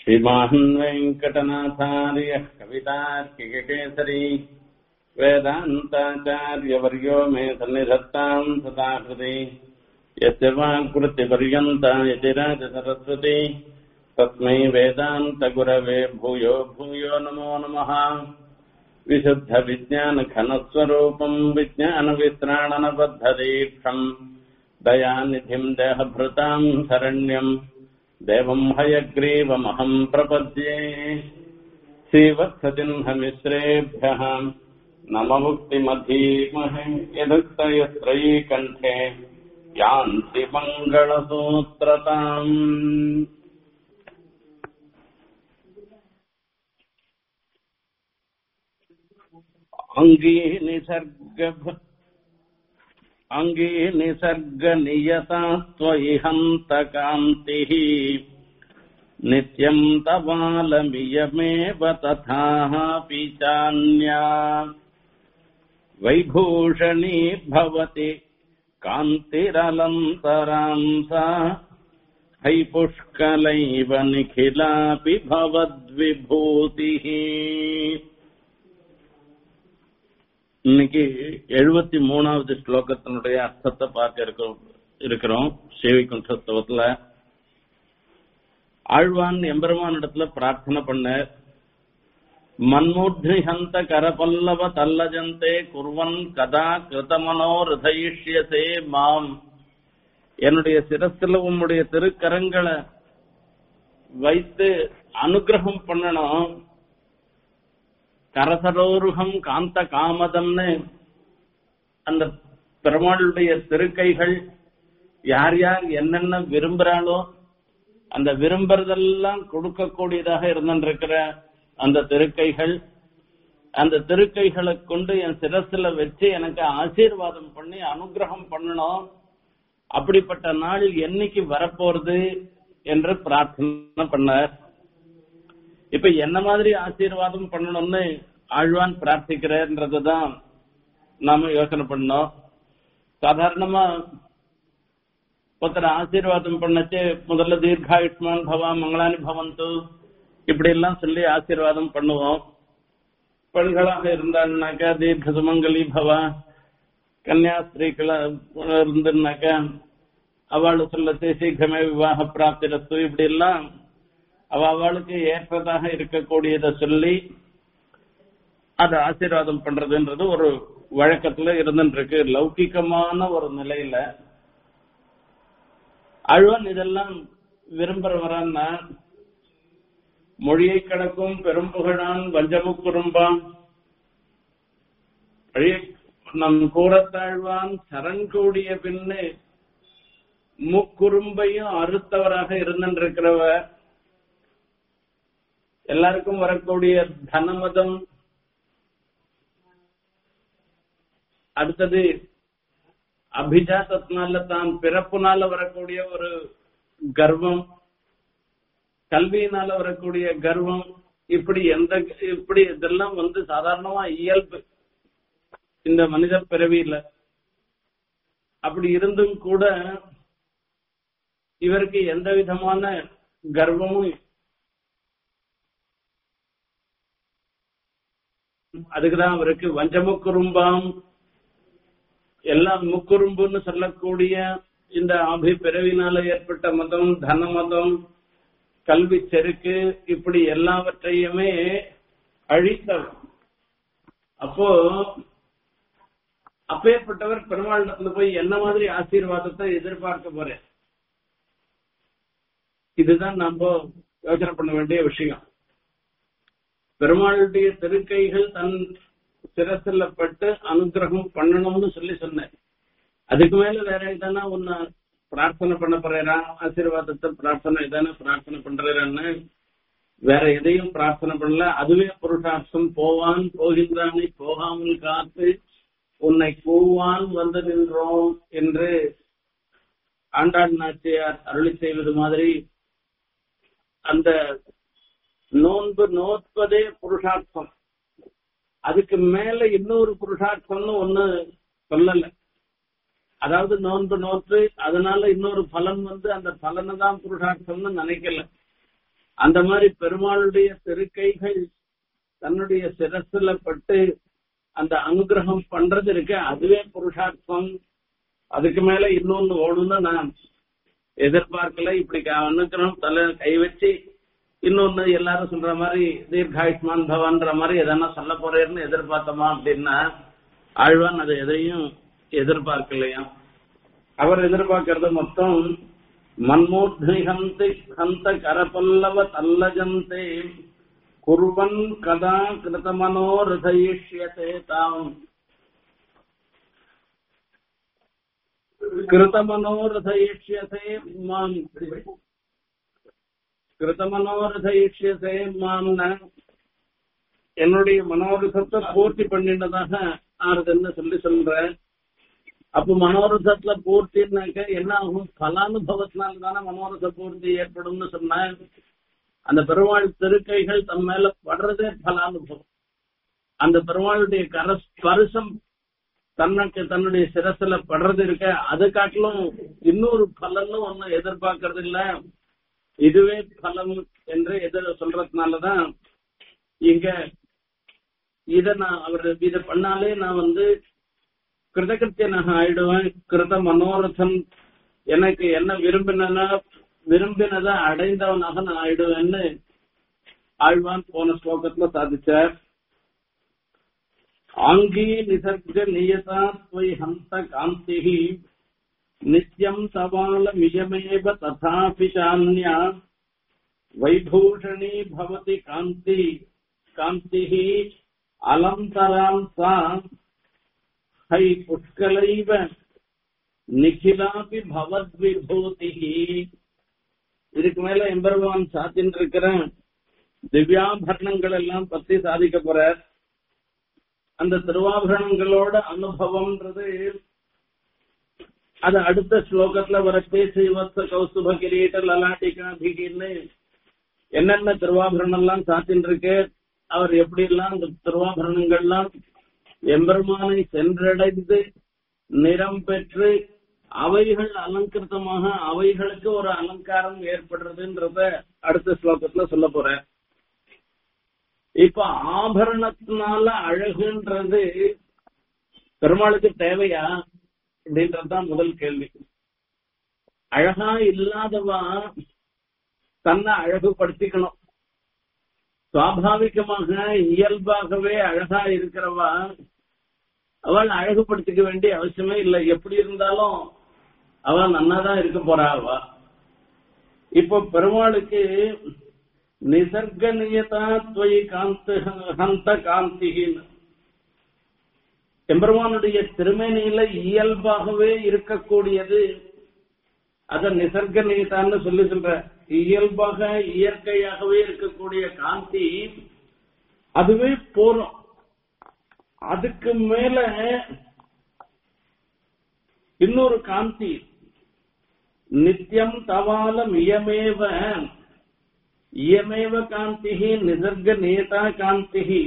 श्रीमान् वेङ्कटनाथार्यः कवितार्किककेसरी वेदान्ताचार्यवर्यो मे सन्निधत्ताम् सदाकृति यस्य वाक्कृतिपर्यन्ता यतिराजसरस्वती तस्मै वेदान्तगुरवे भूयो भूयो नमो नमः विशुद्धविज्ञानघनस्वरूपम् विज्ञानवित्राणनबद्धदीक्षम् दयानिधिम् देहभृताम् शरण्यम् देवम् हयग्रीवमहम् प्रपद्ये श्रीवत्सचिह्नमिश्रेभ्यः नममुक्तिमधीमहे यदुक्तयस्त्रयी कण्ठे यान्ति मङ्गलसूत्रताम् अङ्गी निसर्ग अङ्गी निसर्गनियता त्वयि हन्तकान्तिः नित्यम् तवालमियमेव तथापि चान्या वैभूषणी भवति कान्तिरलन्तरां सा हैपुष्कलैव निखिलापि भवद्विभूतिः இன்னைக்கு எழுபத்தி மூணாவது ஸ்லோகத்தினுடைய அர்த்தத்தை பார்க்க இருக்கோம் இருக்கிறோம் சேவிக்குண்டத்துல ஆழ்வான் எம்பெருமான் இடத்துல பிரார்த்தனை பண்ண மன்மூர்த்தி ஹந்த கரபல்லவ தல்லஜந்தே குர்வன் கதா கிருதமனோ ஹிருதயிஷ்யசே மாம் என்னுடைய சிரஸ்ல உம்முடைய திருக்கரங்களை வைத்து அனுகிரகம் பண்ணணும் கரசரோருகம் காந்த காமதம்னு அந்த பெருமாளுடைய திருக்கைகள் யார் யார் என்னென்ன விரும்புறாளோ அந்த விரும்புறதெல்லாம் கொடுக்கக்கூடியதாக இருந்திருக்கிற அந்த திருக்கைகள் அந்த திருக்கைகளை கொண்டு என் சிரசுல வச்சு எனக்கு ஆசீர்வாதம் பண்ணி அனுகிரகம் பண்ணணும் அப்படிப்பட்ட நாள் என்னைக்கு வரப்போறது என்று பிரார்த்தனை பண்ணார் இப்ப என்ன மாதிரி ஆசீர்வாதம் பண்ணணும்னு ஆழ்வான் பிரார்த்திக்கிறன்றதுதான் நாம யோசனை பண்ணோம் சாதாரணமா ஒருத்தர் ஆசீர்வாதம் பண்ணச்சு முதல்ல தீர்காயுஷ்மான் பவா மங்களானி பவந்து இப்படி எல்லாம் சொல்லி ஆசீர்வாதம் பண்ணுவோம் பெண்களாக இருந்தாள்னாக்கா தீர்க்க சுமங்கலி பவா கன்னியாஸ்திரீக்களா இருந்துனாக்கா அவள் சொல்லச்சு சீக்கிரமே விவாக பிராப்தி ரஸ்து இப்படி எல்லாம் அவ அவளுக்கு ஏற்றதாக இருக்கக்கூடியதை சொல்லி அதை ஆசீர்வாதம் பண்றதுன்றது ஒரு வழக்கத்துல இருந்துருக்கு லௌகிக்கமான ஒரு நிலையில அழ்வன் இதெல்லாம் விரும்புறவரான்னா மொழியை கடக்கும் பெரும்புகழான் வஞ்சமுக்குறும்பான் நம் கூறத்தாழ்வான் சரண் கூடிய பின்னு முக்குறும்பையும் அறுத்தவராக இருந்திருக்கிறவர் எல்லாருக்கும் வரக்கூடிய தனமதம் அடுத்தது அபிஜாத்தத்தினால தான் பிறப்புனால வரக்கூடிய ஒரு கர்வம் கல்வியினால வரக்கூடிய கர்வம் இப்படி எந்த இப்படி இதெல்லாம் வந்து சாதாரணமா இயல்பு இந்த மனித பிறவியில அப்படி இருந்தும் கூட இவருக்கு எந்த விதமான கர்வமும் அதுக்குதான் அவருக்கு வஞ்சமுக்குறும்பாம் எல்லாம் முக்குறும்புன்னு சொல்லக்கூடிய இந்த அபி பிறவினால ஏற்பட்ட மதம் தன மதம் கல்வி செருக்கு இப்படி எல்லாவற்றையுமே அழித்தவர் அப்போ அப்பேற்பட்டவர் பெருமாளிடத்துல போய் என்ன மாதிரி ஆசீர்வாதத்தை எதிர்பார்க்க போறேன் இதுதான் நம்ம யோசனை பண்ண வேண்டிய விஷயம் பெருமாளுடைய திருக்கைகள் தன் சிரசில் பட்டு அனுகிரகம் பண்ணணும்னு சொல்லி சொன்னேன் அதுக்கு மேல வேற எதனா ஒன்னு பிரார்த்தனை பண்ண போறேரா ஆசீர்வாதத்தை பிரார்த்தனை எதான பிரார்த்தனை பண்றேன்னு வேற எதையும் பிரார்த்தனை பண்ணல அதுவே புருஷார்த்தம் போவான் போகின்றானை போகாமல் காத்து உன்னை கூவான் வந்து நின்றோம் என்று ஆண்டாள் நாச்சியார் அருளி செய்வது மாதிரி அந்த நோன்பு நோற்பதே புருஷார்த்தம் அதுக்கு மேல இன்னொரு புருஷார்த்தம்னு ஒண்ணு சொல்லல அதாவது நோன்பு நோற்று அதனால இன்னொரு பலன் வந்து அந்த பலனை தான் புருஷார்த்தம்னு நினைக்கல அந்த மாதிரி பெருமாளுடைய திருக்கைகள் தன்னுடைய சிரசுல பட்டு அந்த அனுகிரகம் பண்றது இருக்கு அதுவே புருஷார்த்தம் அதுக்கு மேல இன்னொன்னு ஓடுன்னு நான் எதிர்பார்க்கல இப்படி க- அனுகிரகம் தலை கை வச்சு இன்னொன்னு எல்லாரும் சொல்ற மாதிரி தீர்காயுஷ்மான் பவான்ற மாதிரி எதனா சொல்ல போறேன்னு எதிர்பார்த்தோமா அப்படின்னா ஆழ்வான் அதை எதையும் எதிர்பார்க்கலையா அவர் எதிர்பார்க்கறது மொத்தம் மன்மூர்த்தி ஹந்தி ஹந்த கரபல்லவ தல்லஜந்தே குர்வன் கதா கிருதமனோரதயிஷ்யதே தாம் கிருதமனோரதயிஷ்யதே மாம் கிருதமனோரதயிஷ்யதே மாம்னா என்னுடைய மனோரதத்தை பூர்த்தி பண்ணிட்டதாக ஆறுதுன்னு சொல்லி சொல்றேன் அப்ப மனோரதத்துல பூர்த்தினாக்க என்ன ஆகும் பலானுபவத்தினால தானே மனோரத பூர்த்தி ஏற்படும்னு சொன்னேன் அந்த பெருமாள் திருக்கைகள் தம் மேல படுறதே பலானுபவம் அந்த பெருமாளுடைய கர ஸ்பர்சம் தனக்கு தன்னுடைய சிரசுல படுறது இருக்க அது காட்டிலும் இன்னொரு பலனும் ஒன்னும் எதிர்பார்க்கறது இல்ல இதுவே பலம் என்று எதிர சொல்றதுனாலதான் இங்க இத நான் அவர் இத பண்ணாலே நான் வந்து கிருதகிருத்தியனாக ஆயிடுவேன் கிருத மனோரதம் எனக்கு என்ன விரும்பினா விரும்பினதை அடைந்தவனாக நான் ஆயிடுவேன்னு ஆழ்வான் போன ஸ்லோகத்துல சாதிச்சார் ஆங்கி நிசர்க நியதா ஸ்வை ஹந்த காந்திஹி நித்யம் சவால மியமேவ ததாபி சான்யா வைபூஷணி பவதி காந்தி காந்திஹி அலந்தராம் சா ஹை புஷ்கலைவ நிகிலாபி பவத்விபூதிஹி இதுக்கு மேல எம்பெருமான் சாத்தின் இருக்கிற திவ்யாபரணங்கள் எல்லாம் பத்தி சாதிக்க போறார் அந்த திருவாபரணங்களோட அனுபவம்ன்றது அது அடுத்த ஸ்லோகத்துல வரப்பே ஸ்ரீவத்ச கௌசுப கிரீட்ட லலாட்டிகா பிகின்னு என்னென்ன திருவாபரணம் எல்லாம் சாத்தின் இருக்கு அவர் எப்படி எல்லாம் அந்த திருவாபரணங்கள்லாம் எம்பெருமானை சென்றடைந்து நிறம் பெற்று அவைகள் அலங்கிருத்தமாக அவைகளுக்கு ஒரு அலங்காரம் ஏற்படுறதுன்றத அடுத்த ஸ்லோகத்துல சொல்ல போறேன் இப்ப ஆபரணத்தினால அழகுன்றது பெருமாளுக்கு தேவையா அப்படின்றதுதான் முதல் கேள்வி அழகா இல்லாதவா தன்னை அழகுபடுத்திக்கணும் சுவாபாவிகமாக இயல்பாகவே அழகா இருக்கிறவா அவள் அழகுபடுத்திக்க வேண்டிய அவசியமே இல்லை எப்படி இருந்தாலும் அவள் நன்னாதான் இருக்க போறா அவ இப்போ பெருமாளுக்கு நிசர்க நியதா துவயி காந்த ஹந்த காந்திகின்னு எம்பெருமானுடைய திருமேனியில இயல்பாகவே இருக்கக்கூடியது அத நிசர்க நியதான்னு சொல்லி சொல்ற இயல்பாக இயற்கையாகவே இருக்கக்கூடிய காந்தி அதுவே போறோம் அதுக்கு மேல இன்னொரு காந்தி நித்தியம் தவாலம் இயமேவ இயமேவ காந்திகி நிசர்க நேதா காந்திகி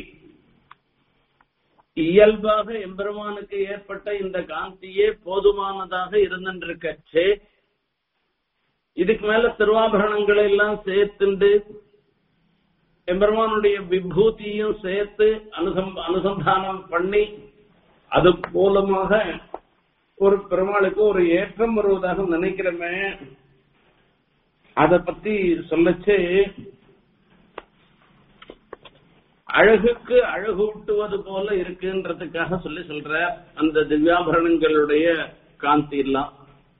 இயல்பாக எம்பெருமானுக்கு ஏற்பட்ட இந்த காந்தியே போதுமானதாக இருந்திருக்கச்சே இதுக்கு மேல திருவாபரணங்களை எல்லாம் சேர்த்துண்டு எம்பெருமானுடைய விபூதியும் சேர்த்து அனுசம் அனுசந்தானம் பண்ணி அது மூலமாக ஒரு பெருமாளுக்கு ஒரு ஏற்றம் வருவதாக நினைக்கிறோமே அத பத்தி சொல்லச்சு அழகுக்கு அழகூட்டுவது போல இருக்குன்றதுக்காக சொல்லி சொல்ற அந்த திவ்யாபரணங்களுடைய காந்தி எல்லாம்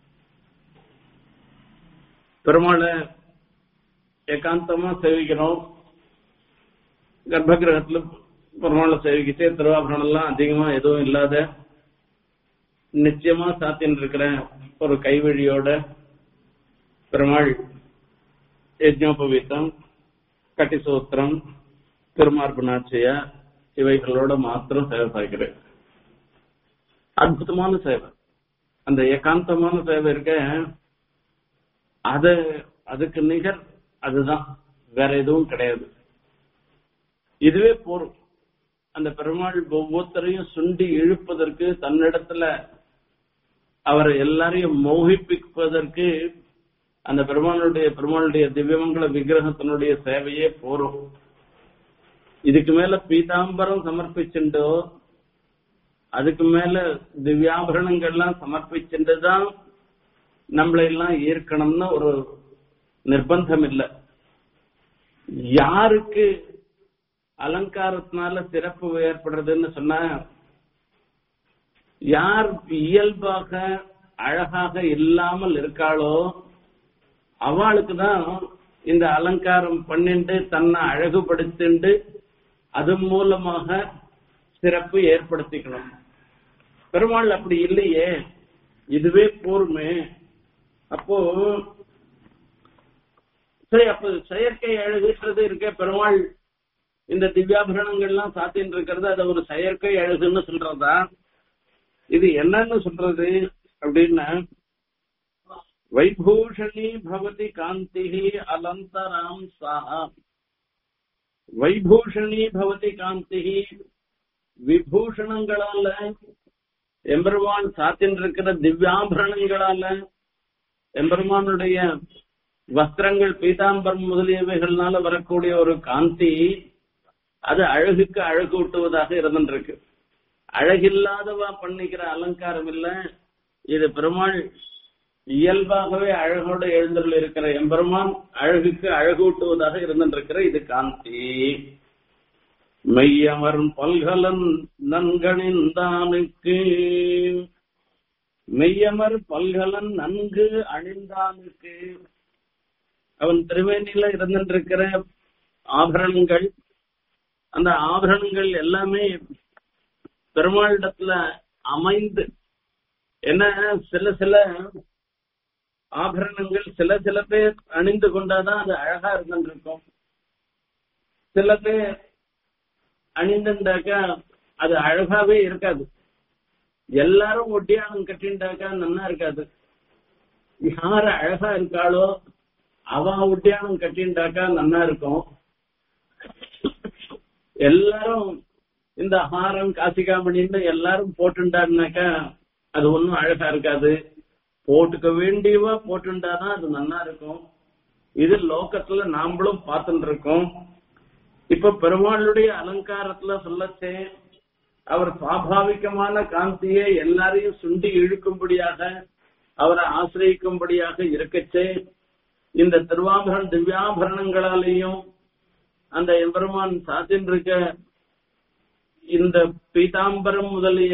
பெருமாளை ஏகாந்தமா சேவிக்கிறோம் கர்ப்ப கிரகத்துல பெருமாளை சேவிக்கிட்டே திருவாபரணம் எல்லாம் அதிகமா எதுவும் இல்லாத நிச்சயமா சாத்தின்னு இருக்கிற ஒரு கைவழியோட பெருமாள் யஜ்னோபவீத்தம் கட்டிசூத்திரம் திருமார்பனாட்சியா இவைகளோட மாத்திரம் சேவை சாய்க்கிறேன் அற்புதமான சேவை அந்த ஏகாந்தமான சேவை இருக்க அது அதுக்கு நிகர் அதுதான் வேற எதுவும் கிடையாது இதுவே போரும் அந்த பெருமாள் ஒவ்வொருத்தரையும் சுண்டி இழுப்பதற்கு தன்னிடத்துல அவர் எல்லாரையும் மோகிப்பிப்பதற்கு அந்த பெருமாளுடைய பெருமாளுடைய திவ்யமங்கல விக்கிரகத்தினுடைய சேவையே போரும் இதுக்கு மேல பீதாம்பரம் சமர்ப்பிச்சுண்டோ அதுக்கு மேல திவ்யாபரணங்கள்லாம் சமர்ப்பிச்சுட்டுதான் நம்மளை எல்லாம் ஈர்க்கணும்னு ஒரு நிர்பந்தம் இல்லை யாருக்கு அலங்காரத்தினால சிறப்பு ஏற்படுறதுன்னு சொன்னா யார் இயல்பாக அழகாக இல்லாமல் இருக்காளோ அவளுக்கு தான் இந்த அலங்காரம் பண்ணிண்டு தன்னை அழகுபடுத்திண்டு அது மூலமாக சிறப்பு ஏற்படுத்திக்கணும் பெருமாள் அப்படி இல்லையே இதுவே போர்மே அப்போ சரி அப்ப செயற்கை அழகுன்றது இருக்க பெருமாள் இந்த திவ்யாபரணங்கள்லாம் சாத்தின்னு இருக்கிறது அது ஒரு செயற்கை அழகுன்னு சொல்றதா இது என்னன்னு சொல்றது அப்படின்னா வைபூஷணி பவதி காந்தி அலந்தராம் சா வைபூஷணி பவதி காந்தி விபூஷணங்களால எம்பெருமான் சாத்தின் இருக்கிற திவ்யாபரணங்களால எம்பெருமானுடைய வஸ்திரங்கள் பீதாம்பரம் முதலியவைகள்னால வரக்கூடிய ஒரு காந்தி அது அழகுக்கு அழகு ஊட்டுவதாக இருந்துருக்கு அழகில்லாதவா பண்ணிக்கிற அலங்காரம் இல்ல இது பெருமாள் இயல்பாகவே அழகோடு எழுந்தருள் இருக்கிற எம்பெருமான் அழகுக்கு அழகூட்டுவதாக இருந்திருக்கிற இது காந்தி மெய்யமர் பல்கலன் நன்கணிந்தானுக்கு மெய்யமர் பல்கலன் நன்கு அணிந்தானுக்கு அவன் திருவேணியில இருந்திருக்கிற ஆபரணங்கள் அந்த ஆபரணங்கள் எல்லாமே பெருமாளிடத்துல அமைந்து என்ன சில சில ஆபரணங்கள் சில சில பேர் அணிந்து கொண்டாதான் அது அழகா இருந்திருக்கும் சில பேர் அணிந்துட்டாக்கா அது அழகாவே இருக்காது எல்லாரும் ஒட்டியானம் கட்டிண்டாக்கா நல்லா இருக்காது யார் அழகா இருக்காளோ அவ ஒட்டியானம் கட்டிண்டாக்கா நல்லா இருக்கும் எல்லாரும் இந்த ஹாரம் காசிகாமணின்னு எல்லாரும் போட்டுண்டாருனாக்கா அது ஒன்றும் அழகா இருக்காது போட்டுக்க வேண்டியவா போட்டுண்டாதான் அது நல்லா இருக்கும் இது லோக்கத்துல நாமளும் பார்த்துட்டு இருக்கோம் இப்ப பெருமாளுடைய அலங்காரத்துல சொல்லச்சே அவர் சுவாபாவிகமான காந்தியை எல்லாரையும் சுண்டி இழுக்கும்படியாக அவரை ஆசிரியிக்கும்படியாக இருக்கச்சே இந்த திருவாபரண திவ்யாபரணங்களாலேயும் அந்த எம்பெருமான் சாத்தின் இருக்க இந்த பீதாம்பரம் முதலிய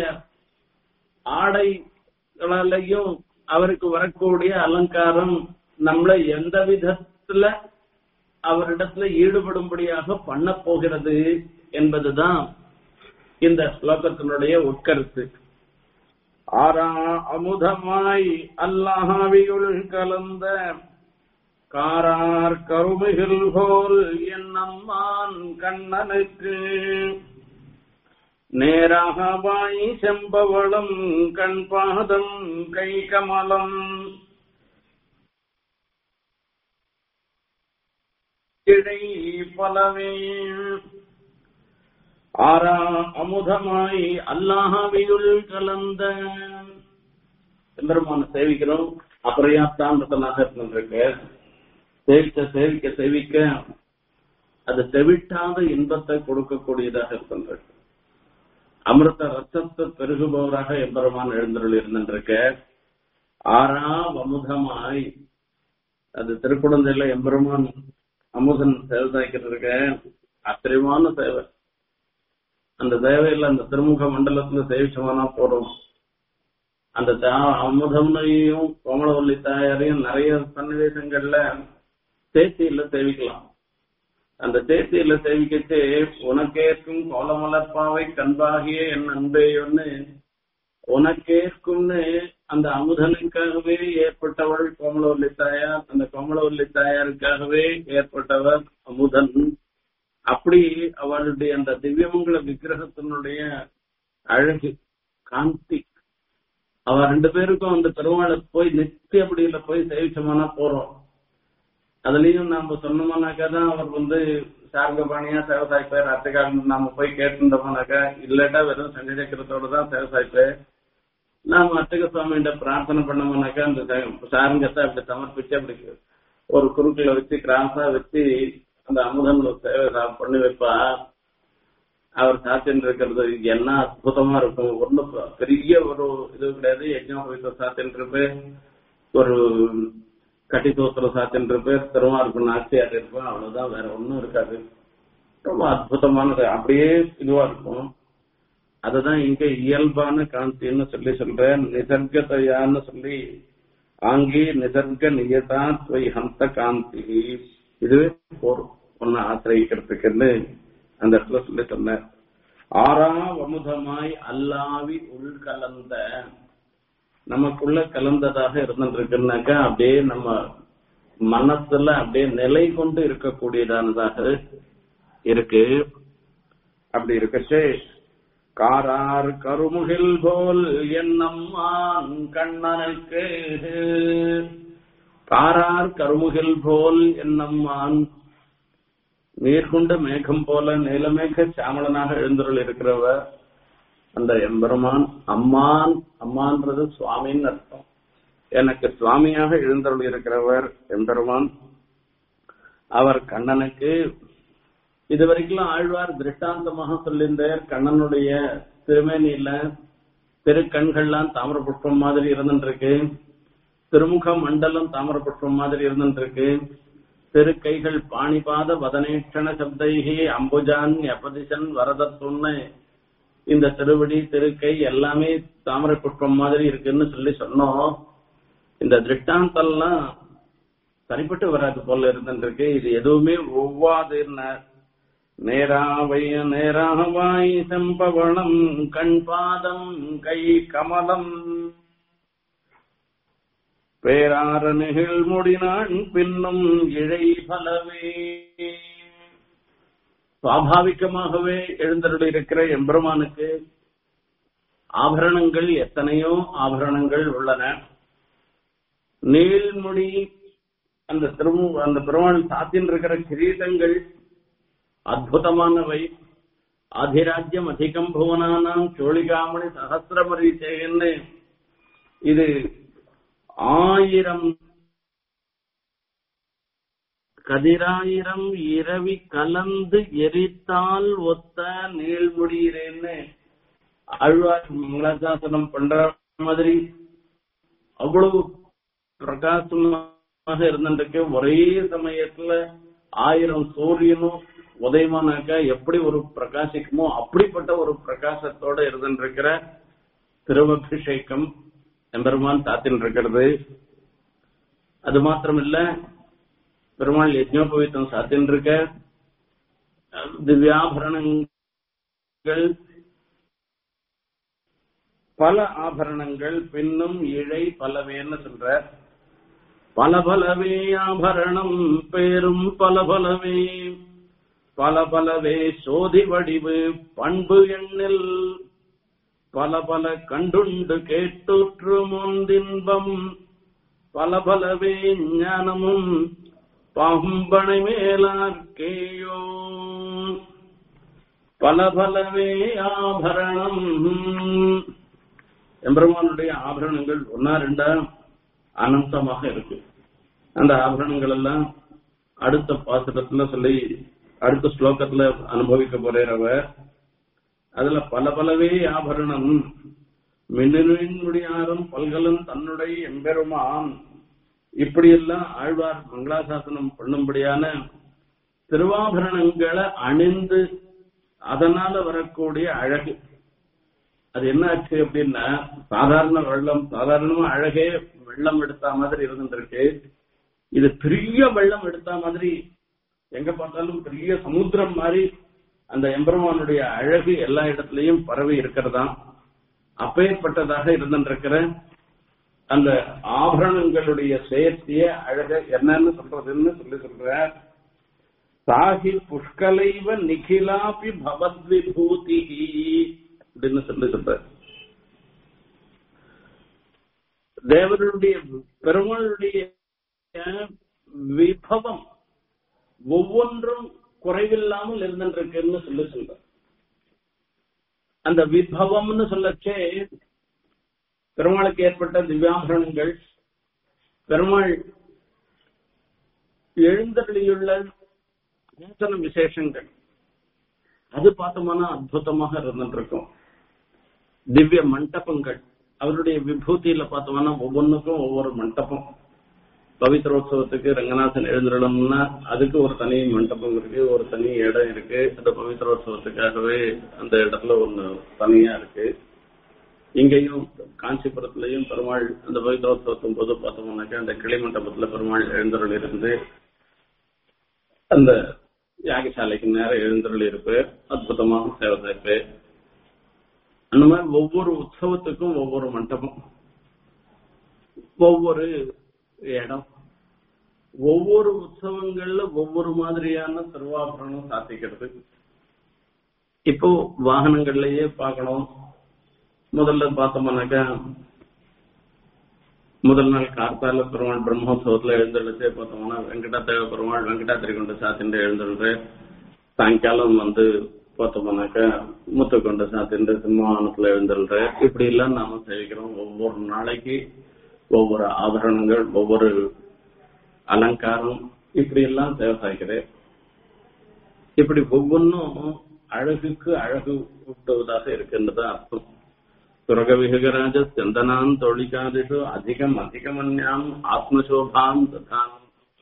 ஆடைகளாலையும் அவருக்கு வரக்கூடிய அலங்காரம் நம்மளை எந்த விதத்துல அவரிடத்துல ஈடுபடும்படியாக பண்ண போகிறது என்பதுதான் இந்த ஸ்லோகத்தினுடைய உட்கருத்து ஆரா அமுதமாய் அல்லாஹாவியுள் கலந்த காரார் கருமிகில் போல் என்னம்மான் கண்ணனுக்கு நேராக வாய் செம்பவளம் கண் பாதம் கை கமலம் இடை பலவே ஆரா அமுதமாய் அல்லாஹாவியுள் கலந்த எம்பெருமான சேவிக்கிறோம் அபரியாப்தான்றதனாக இருந்திருக்கு சேவிக்க சேவிக்க சேவிக்க அது தெவிட்டாத இன்பத்தை கொடுக்கக்கூடியதாக இருக்கின்றது அமிர்த ரத்தத்தை பெருகுபவராக எம்பெருமான் எழுந்தருள் இருந்திருக்க ஆறா அமுதமாய் அது திருக்குழந்தையில எம்பெருமான் அமுதன் சேவை சாய்க்கிட்டு இருக்க ஆச்சரியமான சேவை அந்த தேவையில அந்த திருமுக மண்டலத்துல சேவிச்சோம்னா போறோம் அந்த அமுதம்னையும் கோமலவல்லி தாயாரையும் நிறைய சன்னிவேசங்கள்ல தேசியில சேவிக்கலாம் அந்த தேசியில சேவிக்கச்சு உனக்கேற்கும் கோலமலர்பாவை கண்பாகிய என் அன்பேயொன்னு உனக்கேற்கும்னு அந்த அமுதனுக்காகவே ஏற்பட்டவள் கோமலவல்லி தாயார் அந்த கோமலவல்லி தாயாருக்காகவே ஏற்பட்டவர் அமுதன் அப்படி அவளுடைய அந்த திவ்யமங்கல விக்கிரகத்தினுடைய அழகு காந்தி அவ ரெண்டு பேருக்கும் அந்த பெருமாளை போய் நித்தியப்படியில போய் சேவிச்சோம்னா போறோம் அதுலயும் நாம சொன்னோம்னாக்கா தான் அவர் வந்து சார்கபாணியா சேவை சாய்ப்பார் அத்தைக்காரன் நாம போய் கேட்டிருந்தோம்னாக்கா இல்லாட்டா வெறும் சஞ்சயக்கிறதோட தான் சேவை சாய்ப்பார் நாம அர்ச்சக சுவாமிகிட்ட பிரார்த்தனை பண்ணோம்னாக்கா அந்த ச- சாருங்கத்தை அப்படி சமர்ப்பிச்சு அப்படி ஒரு குறுக்குல வச்சு கிராஸா வச்சு அந்த அமுதன் சேவை சா- பண்ணி வைப்பா அவர் சாத்தின்னு இருக்கிறது என்ன அற்புதமா இருக்கும் ஒண்ணும் ப- பெரிய ஒரு இது கிடையாது யஜ்னோபவித்த சாத்தின்னு இருப்பேன் ஒரு கட்டி சூத்திர சாத்தின்னு இருப்பேன் திருமார்பு நாச்சியார் இருப்பேன் அவ்வளவுதான் வேற ஒண்ணும் இருக்காது ரொம்ப அற்புதமானது அப்படியே இதுவா இருக்கும் அதுதான் இங்க இயல்பான காந்தின்னு சொல்லி சொல்றேன் நிசர்கதையான்னு சொல்லி ஆங்கி நிசர்க நியதா துவை ஹந்த காந்தி இதுவே போரும் ஒன்னு ஆசிரியக்கிறதுக்குன்னு அந்த இடத்துல சொல்லி சொன்னார் ஆறா அமுதமாய் அல்லாவி உள்கலந்த நமக்குள்ள கலந்ததாக இருந்துருக்குனாக்கா அப்படியே நம்ம மனசுல அப்படியே நிலை கொண்டு இருக்கக்கூடியதானதாக இருக்கு அப்படி இருக்கச்சே காரார் கருமுகில் போல் என்னம்மான் கண்ணனுக்கு காரார் கருமுகில் போல் என்னம்மான் நீர்கொண்ட மேகம் போல நீலமேக சாமளனாக எழுந்தருள் இருக்கிறவர் அந்த எம்பெருமான் அம்மான் அம்மான்றது சுவாமின்னு அர்த்தம் எனக்கு சுவாமியாக எழுந்தருள் இருக்கிறவர் எம்பெருமான் அவர் கண்ணனுக்கு இதுவரைக்கும் ஆழ்வார் திருஷ்டாந்தமாக சொல்லியிருந்தார் கண்ணனுடைய திருமேனியில திருக்கண்கள்லாம் தாமிர புஷ்பம் மாதிரி இருந்துருக்கு திருமுக மண்டலம் தாமிர புஷ்பம் மாதிரி இருந்துருக்கு திருக்கைகள் பாணிபாத வதனேஷண சப்தைகி அம்புஜான் எப்பதிசன் வரதத்துன்னு இந்த திருவடி திருக்கை எல்லாமே தாமரை புஷ்பம் மாதிரி இருக்குன்னு சொல்லி சொன்னோம் இந்த திருஷ்டாந்தம்லாம் சரிப்பட்டு வராது போல இருந்துருக்கு இது எதுவுமே ஒவ்வாதுன்னு நேராவைய நேராவாய் செம்பவளம் கண் பாதம் கை கமலம் பேரார நெகிழ் முடினான் பின்னும் இழை பலவே சுவாபாவிகமாகவே எழுந்தருள் இருக்கிற எம்பெருமானுக்கு ஆபரணங்கள் எத்தனையோ ஆபரணங்கள் உள்ளன நீள்முடி அந்த திருமு அந்த பெருமாள் சாத்தின் இருக்கிற கிரீடங்கள் அற்புதமானவை அதிராஜ்யம் அதிகம் புவனானாம் சோழிகாமணி சகசிரமரீச்சேன்னு இது ஆயிரம் கதிராயிரம் இரவி கலந்து எரித்தால் ஒத்த நீள்முடியிறேன்னு ஆழ்வார் மங்களாசாசனம் பண்ற மாதிரி அவ்வளவு பிரகாசமாக இருந்துருக்கு ஒரே சமயத்துல ஆயிரம் சூரியனும் உதயமானாக்கா எப்படி ஒரு பிரகாசிக்குமோ அப்படிப்பட்ட ஒரு பிரகாசத்தோட இருந்துருக்கிற திருவபிஷேகம் எம்பெருமான் தாத்தின் இருக்கிறது அது மாத்திரம் இல்ல பெருமாள் யஜ்னோபவித்தம் சாத்தின் இருக்க திவ்யாபரணங்கள் பல ஆபரணங்கள் பின்னும் இழை பலவேன்னு சொல்ற பல பலவே ஆபரணம் பேரும் பல பலவே பல பலவே சோதி வடிவு பண்பு எண்ணில் பல பல கண்டுண்டு கேட்டுற்று முந்தின்பம் பல பலவே ஞானமும் பாம்பனை மேலார்க்கேயோ பல பலவே ஆபரணம் எம்பெருமானுடைய ஆபரணங்கள் ஒன்னா ரெண்டா அனந்தமாக இருக்கு அந்த ஆபரணங்கள் எல்லாம் அடுத்த பாசுரத்துல சொல்லி அடுத்த ஸ்லோகத்துல அனுபவிக்க போறேன் அவர் அதுல பல பலவே ஆபரணம் மின்னின் முடியாரும் பல்கலன் தன்னுடைய எம்பெருமான் இப்படியெல்லாம் ஆழ்வார் மங்களாசாசனம் பண்ணும்படியான திருவாபரணங்களை அணிந்து அதனால வரக்கூடிய அழகு அது என்ன ஆச்சு அப்படின்னா சாதாரண வெள்ளம் சாதாரணமா அழகே வெள்ளம் எடுத்த மாதிரி இருந்துருக்கு இது பெரிய வெள்ளம் எடுத்த மாதிரி எங்க பார்த்தாலும் பெரிய சமுத்திரம் மாதிரி அந்த எம்பெருமானுடைய அழகு எல்லா இடத்துலயும் பரவி இருக்கிறதா அப்பேற்பட்டதாக இருந்திருக்கிற அந்த ஆபரணங்களுடைய சேர்த்திய அழக என்னன்னு சொல்றதுன்னு சொல்லி சொல்ற சாகி புஷ்கலைவ நிகிலாபி பவத்விபூதி அப்படின்னு சொல்லி சொல்ற தேவனுடைய பெருமாளுடைய விபவம் ஒவ்வொன்றும் குறைவில்லாமல் இருந்திருக்குன்னு சொல்லி சொல்ற அந்த விபவம்னு சொல்லச்சே பெருமாளுக்கு ஏற்பட்ட திவ்யாபரணங்கள் பெருமாள் எழுந்தருளியுள்ள நூத்தன விசேஷங்கள் அது பார்த்தோம்னா அற்புதமாக இருந்துட்டு இருக்கும் திவ்ய மண்டபங்கள் அவருடைய விபூதியில பார்த்தோம்னா ஒவ்வொன்றுக்கும் ஒவ்வொரு மண்டபம் பவித்ரோத்சவத்துக்கு ரங்கநாதன் எழுந்துடணும்னா அதுக்கு ஒரு தனி மண்டபம் இருக்கு ஒரு தனி இடம் இருக்கு அந்த பவித்ரோத்சவத்துக்காகவே அந்த இடத்துல ஒண்ணு தனியா இருக்கு இங்கேயும் காஞ்சிபுரத்திலையும் பெருமாள் அந்த பவித்ரோத்சவத்தின் போது பார்த்தோம்னாக்கா அந்த கிளை மண்டபத்துல பெருமாள் எழுந்தருள் இருந்து அந்த யாகசாலைக்கு நேரம் எழுந்தருள் இருப்பு அற்புதமான சேவை செய்ப்பு அந்த மாதிரி ஒவ்வொரு உற்சவத்துக்கும் ஒவ்வொரு மண்டபம் ஒவ்வொரு இடம் ஒவ்வொரு உற்சவங்கள்ல ஒவ்வொரு மாதிரியான திருவாபரணம் சாத்திக்கிறது இப்போ வாகனங்கள்லயே பார்க்கணும் முதல்ல பார்த்தோம்னாக்கா முதல் நாள் கார்த்தால பெருமாள் பிரம்மோத்சவத்துல எழுந்தெழுத்து பார்த்தோம்னா வெங்கடாத்தேவ பெருமாள் வெங்கடாத்திரி கொண்டு சாத்திண்டு எழுந்தெழுது சாயங்காலம் வந்து பார்த்தோம்னாக்கா முத்து கொண்டு சாத்திண்டு சிம்மானத்துல எழுந்தெழுற இப்படி எல்லாம் நாம சேவிக்கிறோம் ஒவ்வொரு நாளைக்கு ஒவ்வொரு ஆபரணங்கள் ஒவ்வொரு அலங்காரம் இப்படி எல்லாம் தேவசாய்க்கிறேன் இப்படி ஒவ்வொன்றும் அழகுக்கு அழகு ஊட்டுவதாக இருக்கின்றது அர்த்தம் சுரகவிகராஜ சந்தனான் தொழிகாதிஷு அதிகம் அதிகமன்யாம் ஆத்மசோபாம் ததாம்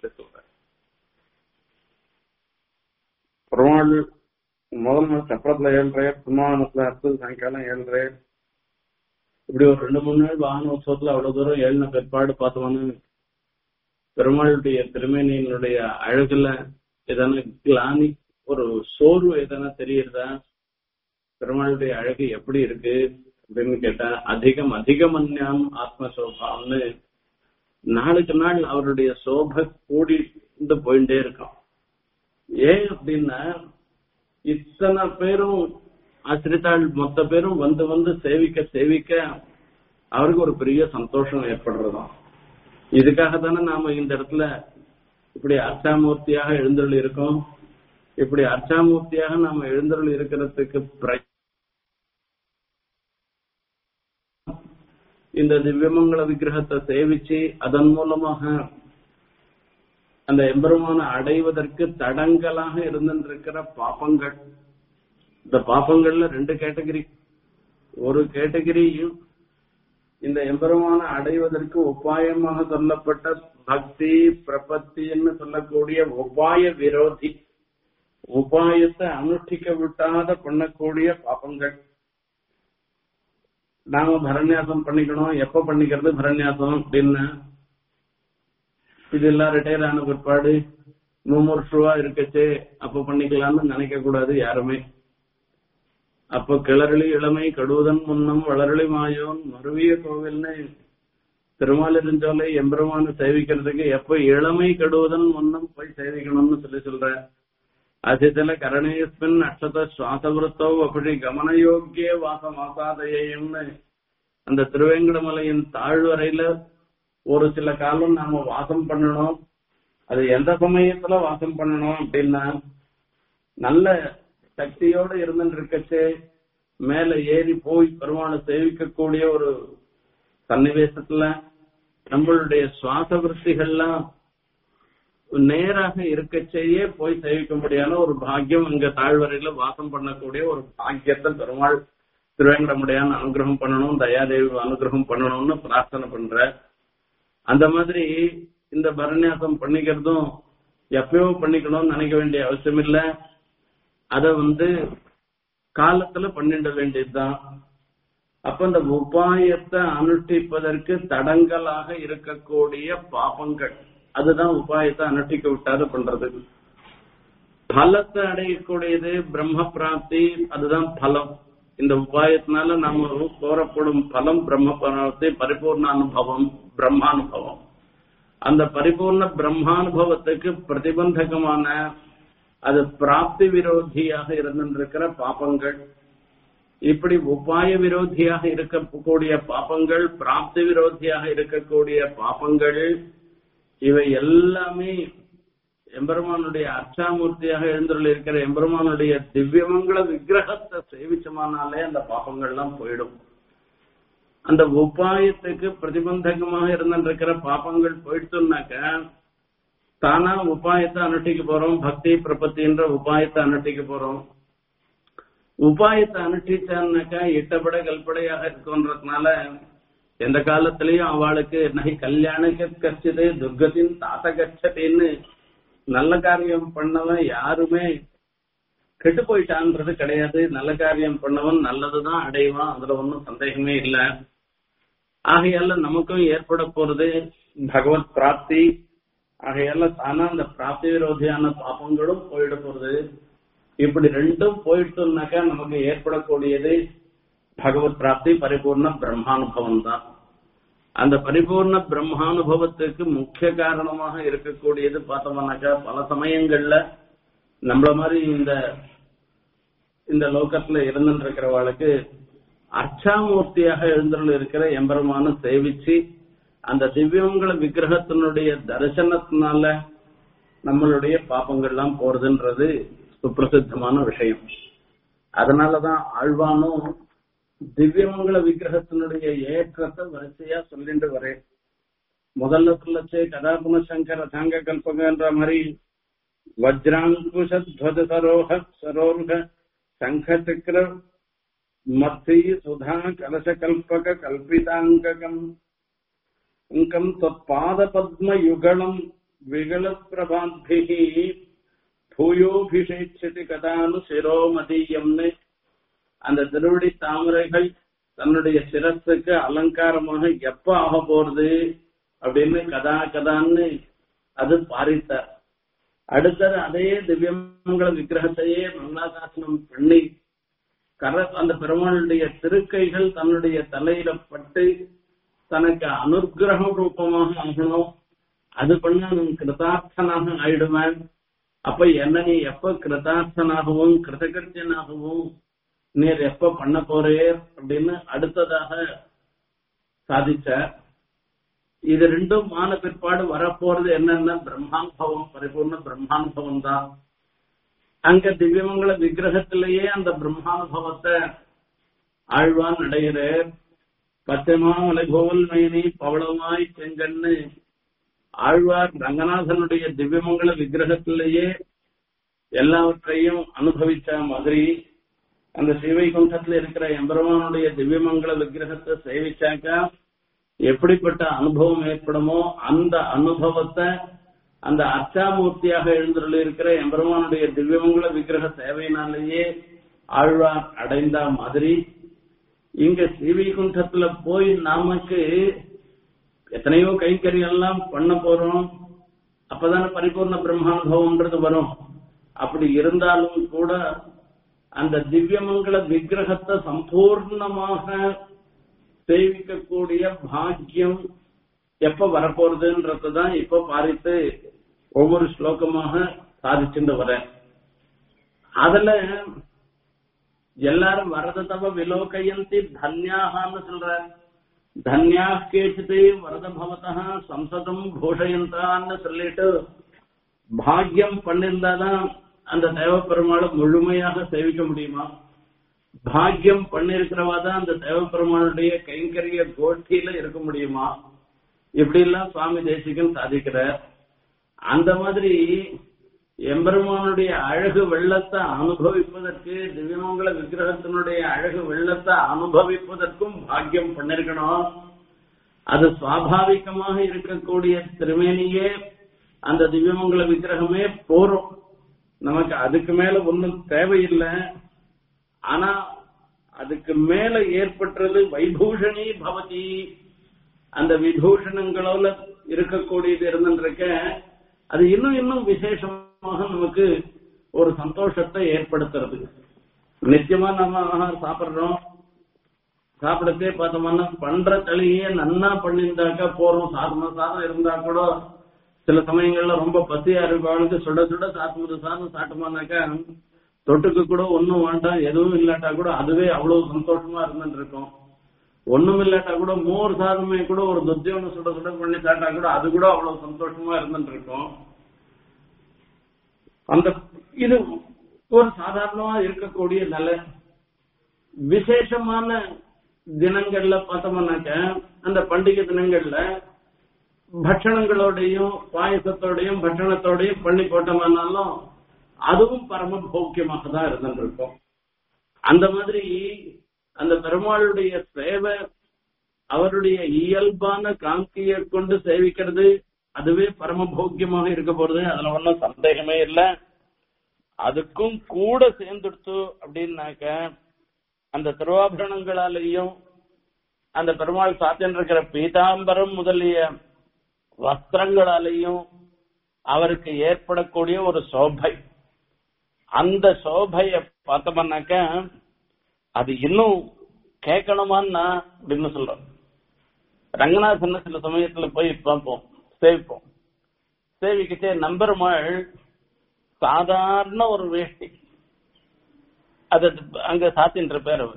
பெருமாள் முதல் நாள் சப்பரத்துல ஏழ்றே சும்மானத்துல அடுத்தது சாயங்காலம் ஏழ்றே இப்படி ஒரு ரெண்டு மூணு நாள் வாகன உற்சவத்துல அவ்வளவு தூரம் ஏழின பிற்பாடு பார்த்தோம்னு பெருமாளுடைய திருமேனியினுடைய அழகுல எதனா கிளானி ஒரு சோர்வு எதனா தெரியுறதா பெருமாளுடைய அழகு எப்படி இருக்கு அப்படின்னு கேட்டா அதிகம் அதிகமன்யாம் ஆத்மசோபாம்னு நாளுக்கு நாள் அவருடைய சோபை கூடிட்டு போயிட்டே இருக்கும் ஏன் அப்படின்னா இத்தனை பேரும் ஆசிரித்தாள் மொத்த பேரும் வந்து வந்து சேவிக்க சேவிக்க அவருக்கு ஒரு பெரிய சந்தோஷம் ஏற்படுறதாம் இதுக்காக தானே நாம இந்த இடத்துல இப்படி அர்ச்சாமூர்த்தியாக எழுந்தருள் இருக்கோம் இப்படி அர்ச்சாமூர்த்தியாக நாம எழுந்தருள் இருக்கிறதுக்கு இந்த திவ்யமங்கள விக்கிரகத்தை சேவிச்சு அதன் மூலமாக அந்த எம்பெருமான அடைவதற்கு தடங்கலாக இருந்திருக்கிற பாப்பங்கள் இந்த பாப்பங்கள்ல ரெண்டு கேட்டகரி ஒரு கேட்டகரியும் இந்த எம்பெருமான அடைவதற்கு உபாயமாக சொல்லப்பட்ட பக்தி பிரபத்தின்னு சொல்லக்கூடிய உபாய விரோதி உபாயத்தை அனுஷ்டிக்க விட்டாத பண்ணக்கூடிய பாப்பங்கள் நாம பரநியாசம் பண்ணிக்கணும் எப்ப பண்ணிக்கிறது பரநியாசம் அப்படின்னு இதெல்லாம் ரிட்டையர் ஆன பிற்பாடு மும்மூர்ஷ ரூபா இருக்கச்சு அப்ப பண்ணிக்கலாம்னு நினைக்க கூடாது யாருமே அப்ப கிளறளி இளமை கடுவதன் முன்னம் வளரளி மாயோன் மருவிய கோவில்னு திருமாலிருஞ்சோலை எம்பெருமான சேவிக்கிறதுக்கு எப்ப இளமை கடுவதன் முன்னம் போய் சேவிக்கணும்னு சொல்லி சொல்ற அதிதல கரணேஸ்மின் அக்ஷத சுவாசவிருத்தோ அப்படி கமனயோக்கிய வாச மாசாதையம்னு அந்த திருவேங்கடமலையின் தாழ்வரையில ஒரு சில காலம் நாம வாசம் பண்ணணும் அது எந்த சமயத்துல வாசம் பண்ணணும் அப்படின்னா நல்ல சக்தியோட இருந்துட்டு இருக்கச்சு மேல ஏறி போய் பெருமாளை சேவிக்கக்கூடிய ஒரு சன்னிவேசத்துல நம்மளுடைய சுவாச விருத்திகள்லாம் நேராக இருக்கச்சேயே போய் சேவிக்க முடியாத ஒரு பாக்கியம் இங்க தாழ்வரையில வாசம் பண்ணக்கூடிய ஒரு பாக்கியத்தை பெருமாள் திருவேங்கடமுடையான அனுகிரகம் பண்ணணும் தயாதேவி அனுகிரகம் பண்ணணும்னு பிரார்த்தனை பண்ற அந்த மாதிரி இந்த பரநியாசம் பண்ணிக்கிறதும் எப்பயோ பண்ணிக்கணும்னு நினைக்க வேண்டிய அவசியம் இல்ல அத வந்து காலத்துல பண்ணிட வேண்டியதுதான் அப்ப இந்த உபாயத்தை அனுஷ்டிப்பதற்கு தடங்கலாக இருக்கக்கூடிய பாபங்கள் அதுதான் உபாயத்தை அனுஷ்டிக்க விட்டாத பண்றது பலத்தை அடையக்கூடியது பிரம்ம பிராப்தி அதுதான் பலம் இந்த உபாயத்தினால நாம கோரப்படும் பலம் பிரம்ம பிராப்தி பரிபூர்ண அனுபவம் பிரம்மானுபவம் அந்த பரிபூர்ண பிரம்மானுபவத்துக்கு பிரதிபந்தகமான அது பிராப்தி விரோதியாக இருந்திருக்கிற பாபங்கள் இப்படி உபாய விரோதியாக இருக்கக்கூடிய பாபங்கள் பிராப்தி விரோதியாக இருக்கக்கூடிய பாபங்கள் இவை எல்லாமே எம்பெருமானுடைய அர்ச்சாமூர்த்தியாக எழுந்துள்ள இருக்கிற எம்பெருமானுடைய திவ்யமங்கள விக்கிரகத்தை சேவிச்சமானாலே அந்த பாபங்கள்லாம் போயிடும் அந்த உபாயத்துக்கு பிரதிபந்தகமாக இருந்திருக்கிற பாப்பங்கள் போயிடுச்சுனாக்க தானா உபாயத்தை அனுஷ்டிக்க போறோம் பக்தி பிரபத்தின்ற உபாயத்தை அனுஷ்டிக்க போறோம் உபாயத்தை அனுஷ்டிச்சான்னாக்கா இட்டப்பட கல்படையாக இருக்குன்றதுனால எந்த காலத்திலயும் அவளுக்கு நகை கல்யாணக்கு கச்சிது துர்கத்தின் தாத்த கச்சதின்னு நல்ல காரியம் பண்ணவன் யாருமே கெட்டு போயிட்டான்றது கிடையாது நல்ல காரியம் பண்ணவன் நல்லதுதான் அடைவான் அதுல ஒன்றும் சந்தேகமே இல்ல ஆகையால நமக்கும் ஏற்பட போறது பகவத் பிராப்தி ஆகையால தானா அந்த பிராப்தி விரோதியான பாப்பங்களும் போயிட போறது இப்படி ரெண்டும் போயிட்டோம்னாக்கா நமக்கு ஏற்படக்கூடியது பகவத் பிராப்தி பரிபூர்ண பிரம்மானுபவம் தான் அந்த பரிபூர்ண பிரம்மானுபவத்துக்கு முக்கிய காரணமாக இருக்கக்கூடியது பார்த்தோம்னாக்கா பல சமயங்கள்ல நம்மள மாதிரி இந்த இந்த லோகத்துல இருந்துட்டு இருக்கிறவளுக்கு அர்ச்சாமூர்த்தியாக எழுந்தருள் இருக்கிற எம்பெருமான சேவிச்சு அந்த திவ்யமங்கள விக்கிரகத்தினுடைய தரிசனத்தினால நம்மளுடைய பாப்பங்கள்லாம் போறதுன்றது சுப்பிரசித்தமான விஷயம் அதனாலதான் ஆழ்வானும் திவ்யமங்கள விக்கிரகத்தினுடைய ஏற்றத்தை வரிசையா சொல்லிட்டு வரேன் முதல்ல சொல்லச்சே கதாபுன சங்கர சாங்க கல்பகன்ற மாதிரி வஜ்ராங்குஷ துவஜ சரோக சரோருக சங்க சக்கர மத்தி சுதா கலச கல்பக கல்பிதாங்ககம் அங்கம் தொற்பாத பத்ம யுகலம் விகல பிரபாத்பிகி பூயோபிஷேட்சதி கதானு சிரோமதியம்னு அந்த திருவடி தாமரைகள் தன்னுடைய சிரத்துக்கு அலங்காரமாக எப்ப ஆக போறது அப்படின்னு கதா கதான்னு அது பாரித்தார் அடுத்தது அதே திவ்யமங்கள விக்கிரகத்தையே மங்களாசாசனம் பண்ணி கர அந்த பெருமாளுடைய திருக்கைகள் தன்னுடைய தலையில பட்டு தனக்கு அனுகிரக ரூபமாக ஆகணும் அது பண்ண நான் கிருதார்த்தனாக ஆயிடுவேன் அப்ப என்ன நீ எப்ப கிருதார்த்தனாகவும் கிருதகர்த்தியனாகவும் நீர் எப்ப பண்ண போறேர் அப்படின்னு அடுத்ததாக சாதிச்ச இது ரெண்டும் மான பிற்பாடு வரப்போறது என்னன்னா பிரம்மானுபவம் பரிபூர்ண பிரம்மானுபவம் தான் அங்க திவ்யமங்கள விக்கிரகத்திலேயே அந்த பிரம்மானுபவத்தை ஆழ்வான் அடைகிறார் பச்சைமா மலைகோவல் மேனி பவளமாய் செங்கண்ணு ஆழ்வார் ரங்கநாதனுடைய திவ்யமங்கள விக்கிரகத்திலேயே எல்லாவற்றையும் அனுபவிச்ச மாதிரி அந்த ஸ்ரீவைகுண்டத்துல இருக்கிற எம்பெருமானுடைய திவ்யமங்கள விக்கிரகத்தை சேவிச்சாக்கா எப்படிப்பட்ட அனுபவம் ஏற்படுமோ அந்த அனுபவத்தை அந்த அர்ச்சாமூர்த்தியாக எழுந்துள்ள இருக்கிற எம்பெருமானுடைய திவ்யமங்கள விக்கிரக சேவையினாலேயே ஆழ்வார் அடைந்த மாதிரி இங்க ஸ்ரீவைகுண்டத்துல போய் நமக்கு எத்தனையோ கைங்கரியெல்லாம் பண்ண போறோம் அப்பதானே பரிபூர்ண பிரம்மானுபவம்ன்றது வரும் அப்படி இருந்தாலும் கூட அந்த திவ்யமங்கள விக்கிரகத்தை சம்பூர்ணமாக சேவிக்கக்கூடிய பாக்கியம் எப்ப வரப்போறதுன்றதுதான் இப்ப பாரித்து ஒவ்வொரு ஸ்லோகமாக சாதிச்சுட்டு வரேன் அதுல எல்லாரும் வரத தவ விலோகயந்தி தன்யாகான்னு சொல்ற தன்யா கேச்சித்து வரத பவதா சம்சதம் கோஷயந்தான்னு சொல்லிட்டு பாக்கியம் பண்ணிருந்தாதான் அந்த தேவ பெருமாளை முழுமையாக சேவிக்க முடியுமா பாக்கியம் பண்ணிருக்கிறவா தான் அந்த தேவ பெருமாளுடைய கைங்கரிய கோஷ்டியில இருக்க முடியுமா இப்படி எல்லாம் சுவாமி தேசிகன் சாதிக்கிறார் அந்த மாதிரி எம்பெருமானுடைய அழகு வெள்ளத்தை அனுபவிப்பதற்கு திவ்யமங்கல விக்கிரகத்தினுடைய அழகு வெள்ளத்தை அனுபவிப்பதற்கும் பாக்கியம் பண்ணிருக்கணும் அது சுவாபாவிகமாக இருக்கக்கூடிய திருமேனியே அந்த திவ்யமங்கல விக்கிரகமே போறோம் நமக்கு அதுக்கு மேல ஒன்றும் தேவையில்லை ஆனா அதுக்கு மேல ஏற்பட்டது வைபூஷணி பவதி அந்த விபூஷணங்களோட இருக்கக்கூடியது இருந்துருக்க அது இன்னும் இன்னும் விசேஷமாக நமக்கு ஒரு சந்தோஷத்தை ஏற்படுத்துறது நிச்சயமா நம்ம ஆகாரம் சாப்பிடுறோம் சாப்பிடத்தே பார்த்தோம்னா பண்ற தலையே நன்னா பண்ணியிருந்தாக்கா போறோம் சாதன சாதம் இருந்தா கூட சில சமயங்கள்ல ரொம்ப பசியா இருக்கவங்களுக்கு சுட சுட சாப்பிடுறது சாதம் சாப்பிட்டோம்னாக்கா தொட்டுக்கு கூட ஒண்ணும் வேண்டாம் எதுவும் இல்லாட்டா கூட அதுவே அவ்வளவு சந்தோஷமா இருந்துட்டு இருக்கும் ஒண்ணும் இல்லாட்டா கூட மோர் சாதமே கூட ஒரு துத்தியோன்னு சுட சுட பண்ணி சாப்பிட்டா கூட அது கூட அவ்வளவு சந்தோஷமா இருந்துட்டு இருக்கும் அந்த இது ஒரு சாதாரணமா இருக்கக்கூடிய நல்ல விசேஷமான தினங்கள்ல பார்த்தோம்னாக்க அந்த பண்டிகை தினங்கள்ல பட்சணங்களோடையும் பாயசத்தோடையும் பட்சணத்தோடையும் பண்ணி போட்டோம்னாலும் அதுவும் பரம போக்கியமாக தான் இருந்துருக்கும் அந்த மாதிரி அந்த பெருமாளுடைய சேவை அவருடைய இயல்பான காந்தியை கொண்டு சேவிக்கிறது அதுவே பரம போக்கியமாக இருக்க போறது அதுல ஒன்றும் சந்தேகமே இல்லை அதுக்கும் கூட சேர்ந்துடுத்து அப்படின்னாக்க அந்த திருவாபரணங்களாலேயும் அந்த பெருமாள் சாத்தின் இருக்கிற பீதாம்பரம் முதலிய வஸ்திரங்களாலேயும் அவருக்கு ஏற்படக்கூடிய ஒரு சோபை அந்த சோபைய பார்த்தோம்னாக்க அது இன்னும் கேட்கணுமான்னா அப்படின்னு சொல்றோம் ரங்கநாதன் சில சமயத்துல போய் பார்ப்போம் சேவிப்போம் சேவிக்கிட்டே நம்பெருமாள் சாதாரண ஒரு வேஷ்டி அது அங்க சாத்தின்ற பேர் அவர்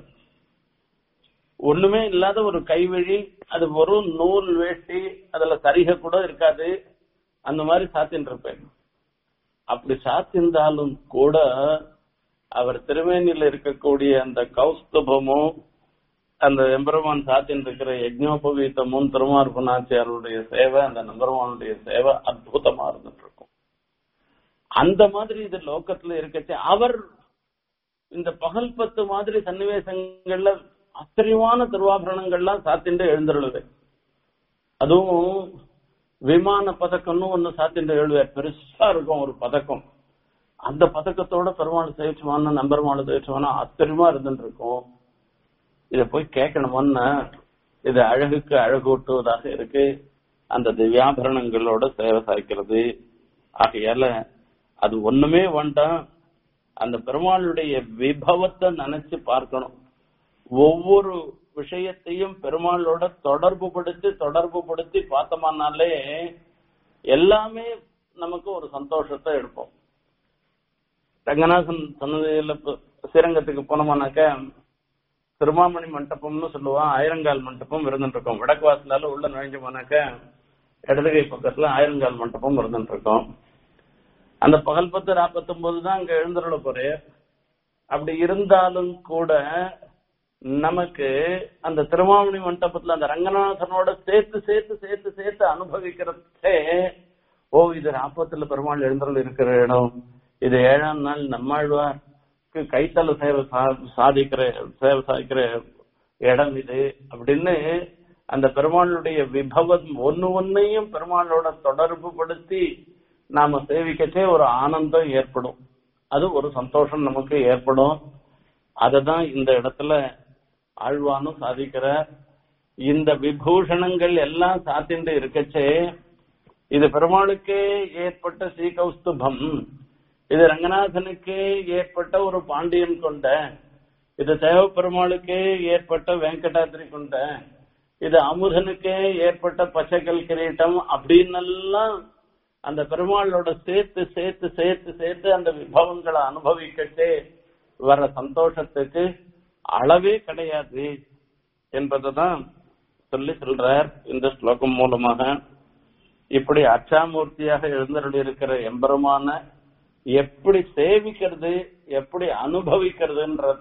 ஒண்ணுமே இல்லாத ஒரு கைவழி அது வெறும் நூல் வேஷ்டி அதுல சரிக கூட இருக்காது அந்த மாதிரி சாத்தின்ற பேர் அப்படி சாத்திருந்தாலும் கூட அவர் திருமேனியில் இருக்கக்கூடிய அந்த கௌஸ்துபமும் அந்த எம்பெருமான் சாத்தின் இருக்கிற யஜ்னோபவீத்தமும் திருமார்பனாச்சியாருடைய சேவை அந்த நம்பெருமானுடைய சேவை அற்புதமா இருந்துட்டு இருக்கும் அந்த மாதிரி இது லோக்கத்துல இருக்கச்சு அவர் இந்த பகல் பத்து மாதிரி சன்னிவேசங்கள்ல ஆச்சரியமான திருவாபரணங்கள்லாம் சாத்திண்டு எழுந்துருளுது அதுவும் விமான பதக்கம்னு ஒண்ணு சாத்திண்டு எழுதுவார் பெருசா இருக்கும் ஒரு பதக்கம் அந்த பதக்கத்தோட பெருமாள் சேவிச்சுவான நம்பெருமாள் சேவிச்சுவானா ஆச்சரியமா இருந்துட்டு இருக்கும் இத போய் கேட்கணுமோன்னா இது அழகுக்கு அழகூட்டுவதாக இருக்கு அந்த திவ்யாபரணங்களோட சேவை சாய்க்கிறது ஆகையால அது ஒண்ணுமே வேண்டாம் அந்த பெருமாளுடைய விபவத்தை நினைச்சு பார்க்கணும் ஒவ்வொரு விஷயத்தையும் பெருமாளோட தொடர்பு படுத்தி தொடர்பு படுத்தி பார்த்தோம்னாலே எல்லாமே நமக்கு ஒரு சந்தோஷத்தை எடுப்போம் ரங்கநாதன் சன்னதியில ஸ்ரீரங்கத்துக்கு போனோம்னாக்க திருமாமணி மண்டபம்னு சொல்லுவான் ஆயிரங்கால் மண்டபம் இருந்துட்டு இருக்கோம் வடக்கு வாசலால உள்ள நுழைஞ்சு போனாக்க இடதுகை பக்கத்துல ஆயிரங்கால் மண்டபம் இருந்துட்டு இருக்கோம் அந்த பகல் பத்து நாற்பத்தி ஒன்பது தான் அங்க எழுந்துருள போறேன் அப்படி இருந்தாலும் கூட நமக்கு அந்த திருமாமணி மண்டபத்துல அந்த ரங்கநாதனோட சேர்த்து சேர்த்து சேர்த்து சேர்த்து அனுபவிக்கிறதே ஓ இது நாற்பத்துல பெருமாள் எழுந்தருள் இருக்கிற இடம் இது ஏழாம் நாள் நம்மாழ்வார்க்கு கைத்தல சேவை சாதிக்கிற சேவை சாதிக்கிற இடம் இது அப்படின்னு அந்த பெருமாளுடைய விபவம் ஒன்னு ஒன்னையும் பெருமாளோட தொடர்பு படுத்தி நாம சேவிக்கச்சே ஒரு ஆனந்தம் ஏற்படும் அது ஒரு சந்தோஷம் நமக்கு ஏற்படும் அததான் இந்த இடத்துல ஆழ்வானும் சாதிக்கிற இந்த விபூஷணங்கள் எல்லாம் சாத்திண்டு இருக்கச்சே இது பெருமாளுக்கே ஏற்பட்ட ஸ்ரீகௌஸ்துபம் இது ரங்கநாதனுக்கே ஏற்பட்ட ஒரு பாண்டியன் கொண்ட இது தேவ பெருமாளுக்கே ஏற்பட்ட வெங்கடாத்திரி கொண்ட இது அமுதனுக்கே ஏற்பட்ட பச்சைக்கல் கிரீட்டம் அப்படின்னு அந்த பெருமாளோட சேர்த்து சேர்த்து சேர்த்து சேர்த்து அந்த விபவங்களை அனுபவிக்கட்டே வர சந்தோஷத்துக்கு அளவே கிடையாது என்பதுதான் சொல்லி சொல்றார் இந்த ஸ்லோகம் மூலமாக இப்படி அச்சாமூர்த்தியாக எழுந்தருளி இருக்கிற எம்பெருமான எப்படி சேவிக்கிறது எப்படி அனுபவிக்கிறதுன்றத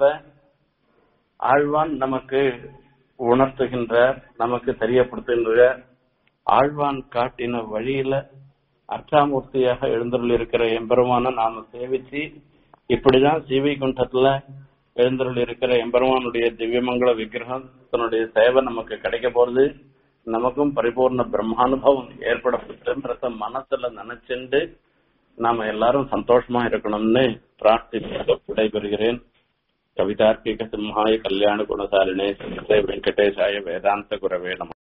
ஆழ்வான் நமக்கு உணர்த்துகின்றார் நமக்கு தெரியப்படுத்துகின்ற ஆழ்வான் காட்டின வழியில அர்ச்சாமூர்த்தியாக எழுந்தருள் இருக்கிற எம்பெருமான நாம சேவிச்சு இப்படிதான் சீவைகுண்டத்துல எழுந்தருள் இருக்கிற எம்பெருமானுடைய திவ்யமங்கல விக்கிரகம் தன்னுடைய சேவை நமக்கு கிடைக்க போறது நமக்கும் பரிபூர்ண பிரம்மானுபவம் ஏற்படப்பட்டுன்றத மனசுல நினைச்சுண்டு நாம எல்லாரும் சந்தோஷமா இருக்கணும்னு பிரார்த்தித்து விடைபெறுகிறேன் கவிதார்க்கிக சிம்ஹாய கல்யாண குணசாலினே வெங்கடேசாய வேதாந்த குரவே நம